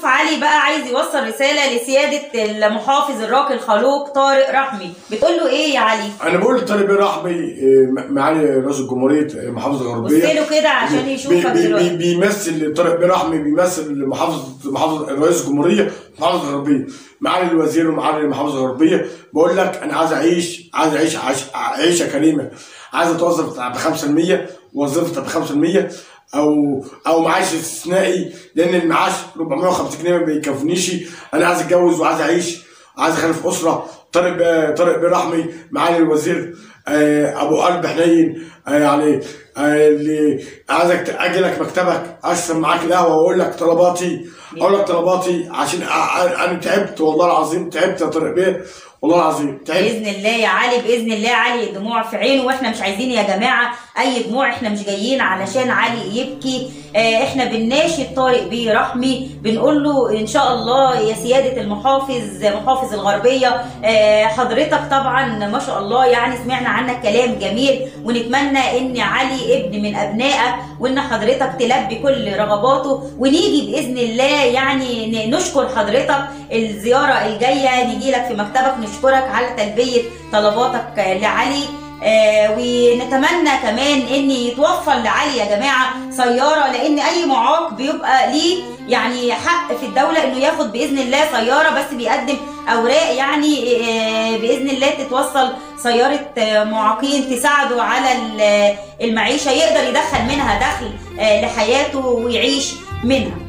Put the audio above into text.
علي بقى عايز يوصل رسالة لسيادة المحافظ الراقي الخلوق طارق رحمي بتقول له ايه يا علي؟ انا بقول طارق بيه رحمي آه، معالي رئيس الجمهوريه آه، محافظه بص الغربيه له كده عشان بي- يشوفك بي- بي- دلوقتي بيمثل طارق بيه رحمي بيمثل محافظه محافظه رئيس الجمهوريه محافظه الغربيه معالي الوزير ومعالي المحافظه الغربيه بقول لك انا عايز اعيش عايز اعيش عيش- عيشه كريمه عايز اتوظف ب 5% وظيفه ب 5% او او معاش استثنائي لان المعاش 450 جنيه ما بيكفنيش انا عايز اتجوز وعايز اعيش عايز اخلف اسره طارق ب- طارق بيه رحمي معالي الوزير آه، ابو قلب حنين آه، يعني آه، اللي عايزك اجي لك مكتبك اشرب معاك القهوه واقول لك طلباتي اقول لك طلباتي عشان أ- أ- انا تعبت والله العظيم تعبت يا طارق بيه والله العظيم تعبت باذن الله يا علي باذن الله علي دموع في عينه واحنا مش عايزين يا جماعه اي دموع احنا مش جايين علشان علي يبكي آه احنا بنناشد طارق بيه رحمي بنقول له ان شاء الله يا سياده المحافظ محافظ الغربيه آه حضرتك طبعا ما شاء الله يعني سمعنا عنك كلام جميل ونتمنى ان علي ابن من ابنائك وان حضرتك تلبي كل رغباته ونيجي باذن الله يعني ن- نشكر حضرتك الزياره الجايه نيجي لك في مكتبك نشكرك على تلبيه طلباتك لعلي آه ونتمنى كمان ان يتوفر لعلي يا جماعه سياره لان اي معاق بيبقى ليه يعني حق في الدوله انه ياخد باذن الله سياره بس بيقدم اوراق يعني آه باذن الله تتوصل سياره آه، معاقين تساعده على ال- المعيشه يقدر يدخل منها دخل آه لحياته ويعيش منها